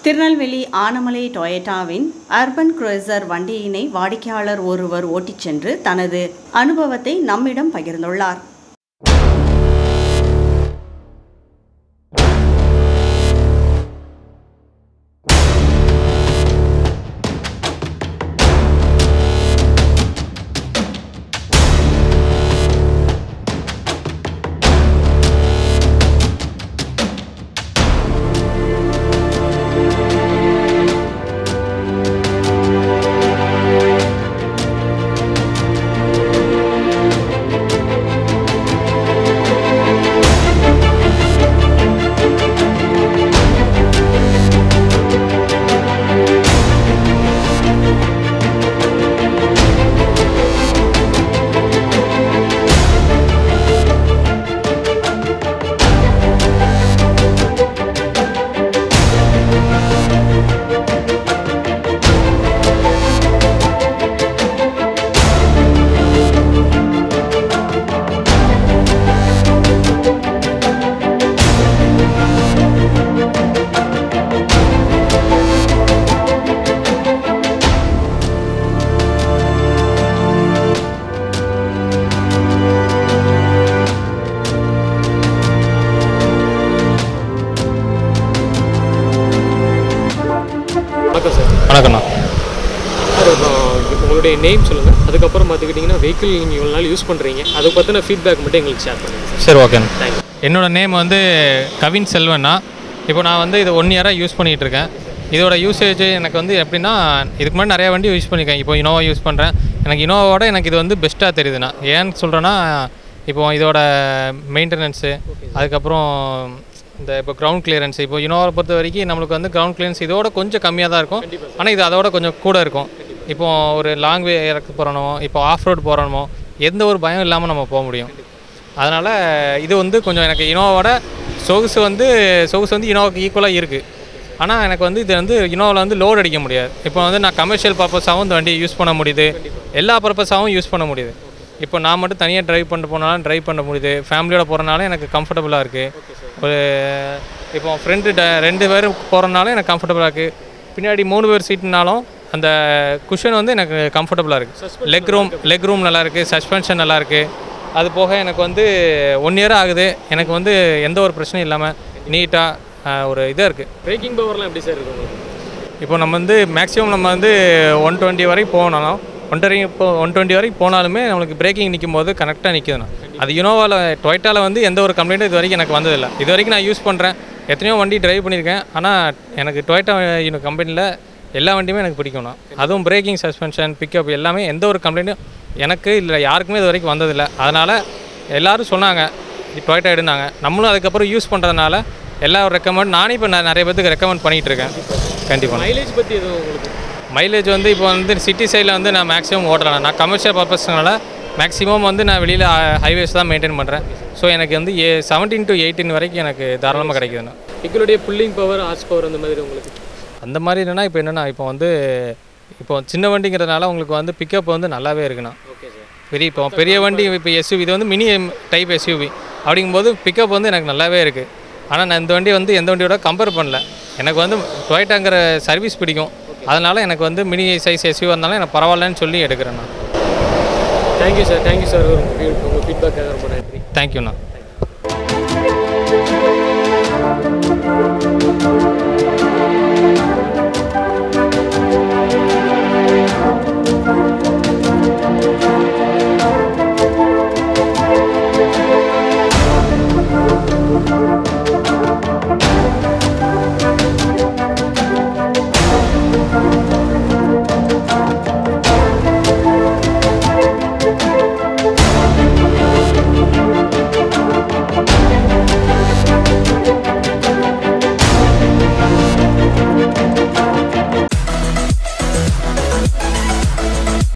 திருநெல்வேலி ஆனமலை டொயட்டாவின் urban cruiser வண்டியினை வாடிக்கையாளர் ஒருவர் ஓட்டிச் சென்று தனது அனுபவத்தை நம்மிடம் பகிர்ந்துள்ளார் வணக்கம் சார் வணக்கண்ணா சார் இப்போ உங்களுடைய நேம் சொல்லுங்கள் அதுக்கப்புறம் பார்த்துக்கிட்டிங்கன்னா வெஹிக்கிள் நீங்கள் இவ்வளோ நாள் யூஸ் பண்ணுறீங்க அதை பற்றின ஃபீட்பேக் மட்டும் எங்களுக்கு ஷேர் பண்ணுங்கள் சார் சரி ஓகேண்ணா தேங்க்யூ என்னோட நேம் வந்து கவின் செல்வண்ணா இப்போ நான் வந்து இது ஒன் இயராக யூஸ் பண்ணிகிட்டு இருக்கேன் இதோட யூசேஜ் எனக்கு வந்து எப்படின்னா இதுக்கு முன்னாடி நிறையா வண்டி யூஸ் பண்ணியிருக்கேன் இப்போ இனோவா யூஸ் பண்ணுறேன் எனக்கு இனோவாவோட எனக்கு இது வந்து பெஸ்ட்டாக தெரியுதுண்ணா ஏன்னு சொல்கிறேன்னா இப்போ இதோட மெயின்டெனன்ஸு அதுக்கப்புறம் இந்த இப்போ கிரவுண்ட் கிளியரன்ஸ் இப்போ இனோவாவை பொறுத்த வரைக்கும் நம்மளுக்கு வந்து கிரவுண்ட் கிளியரன்ஸ் இதோட கொஞ்சம் கம்மியாக தான் இருக்கும் ஆனால் இது அதோட கொஞ்சம் கூட இருக்கும் இப்போ ஒரு லாங் வே இறக்க போகிறனோ இப்போ ஆஃப் ரோட் போகிறனமோ எந்த ஒரு பயம் இல்லாமல் நம்ம போக முடியும் அதனால் இது வந்து கொஞ்சம் எனக்கு இனோவாவோட சொகுசு வந்து சொகுசு வந்து இனோவாக்கு ஈக்குவலாக இருக்குது ஆனால் எனக்கு வந்து இது வந்து இனோவாவில் வந்து லோட் அடிக்க முடியாது இப்போ வந்து நான் கமர்ஷியல் பர்பஸாகவும் இந்த வண்டியை யூஸ் பண்ண முடியுது எல்லா பர்பஸாகவும் யூஸ் பண்ண முடியுது இப்போ நான் மட்டும் தனியாக ட்ரைவ் பண்ணிட்டு போனாலும் ட்ரைவ் பண்ண முடியுது ஃபேமிலியோட போகிறனால எனக்கு கம்ஃபர்டபுளாக இருக்குது ஒரு இப்போ ஃப்ரெண்டு ட ரெண்டு பேர் போகிறனால எனக்கு கம்ஃபர்டபுளாக இருக்குது பின்னாடி மூணு பேர் சீட்னாலும் அந்த குஷன் வந்து எனக்கு கம்ஃபர்டபுளாக இருக்குது லெக் ரூம் லெக் ரூம் நல்லா இருக்குது சஸ்பென்ஷன் நல்லா இருக்குது அது போக எனக்கு வந்து ஒன் இயர் ஆகுது எனக்கு வந்து எந்த ஒரு பிரச்சனையும் இல்லாமல் நீட்டாக ஒரு இதாக இருக்குது பிரேக்கிங் பவர்லாம் எப்படி சார் இருக்கு உங்களுக்கு இப்போ நம்ம வந்து மேக்ஸிமம் நம்ம வந்து ஒன் டுவெண்ட்டி வரைக்கும் போனாலும் ஒன் டுவெண்ட்டி இப்போ ஒன் டுவெண்ட்டி வரைக்கும் போனாலுமே நம்மளுக்கு பிரேக்கிங் நிற்கும் போது கரெக்டாக நிற்குதுண்ணா அது யுனோவாவில் டொயட்டாவில் வந்து எந்த ஒரு கம்ப்ளைண்ட்டும் இது வரைக்கும் எனக்கு வந்ததில்லை இது வரைக்கும் நான் யூஸ் பண்ணுறேன் எத்தனையோ வண்டி டிரைவ் பண்ணியிருக்கேன் ஆனால் எனக்கு டொயட்டா கம்பெனியில் எல்லா வண்டியுமே எனக்கு பிடிக்கும்ண்ணா அதுவும் பிரேக்கிங் சஸ்பென்ஷன் பிக்கப் எல்லாமே எந்த ஒரு கம்ப்ளைண்ட்டும் எனக்கு இல்லை யாருக்குமே இது வரைக்கும் வந்ததில்லை அதனால் எல்லாரும் சொன்னாங்க டொயட்டா எடுனாங்க நம்மளும் அதுக்கப்புறம் யூஸ் பண்ணுறதுனால எல்லா ரெக்கமெண்ட் நானே இப்போ நிறைய பேத்துக்கு ரெக்கமெண்ட் பண்ணிகிட்டு இருக்கேன் கண்டிப்பாக மைலேஜ் பற்றி எதுவும் உங்களுக்கு மைலேஜ் வந்து இப்போ வந்து சிட்டி சைடில் வந்து நான் மேக்ஸிமம் ஓட்டுறேன் நான் கமர்ஷியல் பர்பஸ்னால மேக்ஸிமம் வந்து நான் வெளியில் ஹைவேஸ் தான் மெயின்டைன் பண்ணுறேன் ஸோ எனக்கு வந்து ஏ செவன்டீன் டு எயிட்டீன் வரைக்கும் எனக்கு தாராளமாக கிடைக்குதுண்ணா வெஹிக்கிளுடைய புல்லிங் பவர் ஹார்ஸ் பவர் அந்த மாதிரி உங்களுக்கு அந்த மாதிரி என்னென்னா இப்போ என்னென்னா இப்போ வந்து இப்போ சின்ன வண்டிங்கிறதுனால உங்களுக்கு வந்து பிக்கப் வந்து நல்லாவே இருக்குண்ணா ஓகே சார் பெரிய இப்போ பெரிய வண்டி இப்போ எஸ்யூவி இது வந்து மினி டைப் எஸ்யூவி அப்படிங்கும்போது பிக்கப் வந்து எனக்கு நல்லாவே இருக்குது ஆனால் நான் இந்த வண்டி வந்து எந்த வண்டியோட கம்பேர் பண்ணல எனக்கு வந்து டொயட்டாங்கிற சர்வீஸ் பிடிக்கும் அதனால் எனக்கு வந்து மினி சைஸ் எஸ்யூ வந்தாலும் எனக்கு பரவாயில்லன்னு சொல்லி எடுக்கிறேன் நான் தேங்க்யூ சார் தேங்க்யூ சார் உங்கள் ஃபீட்பேக்காக ரொம்ப நன்றி தேங்க்யூண்ணா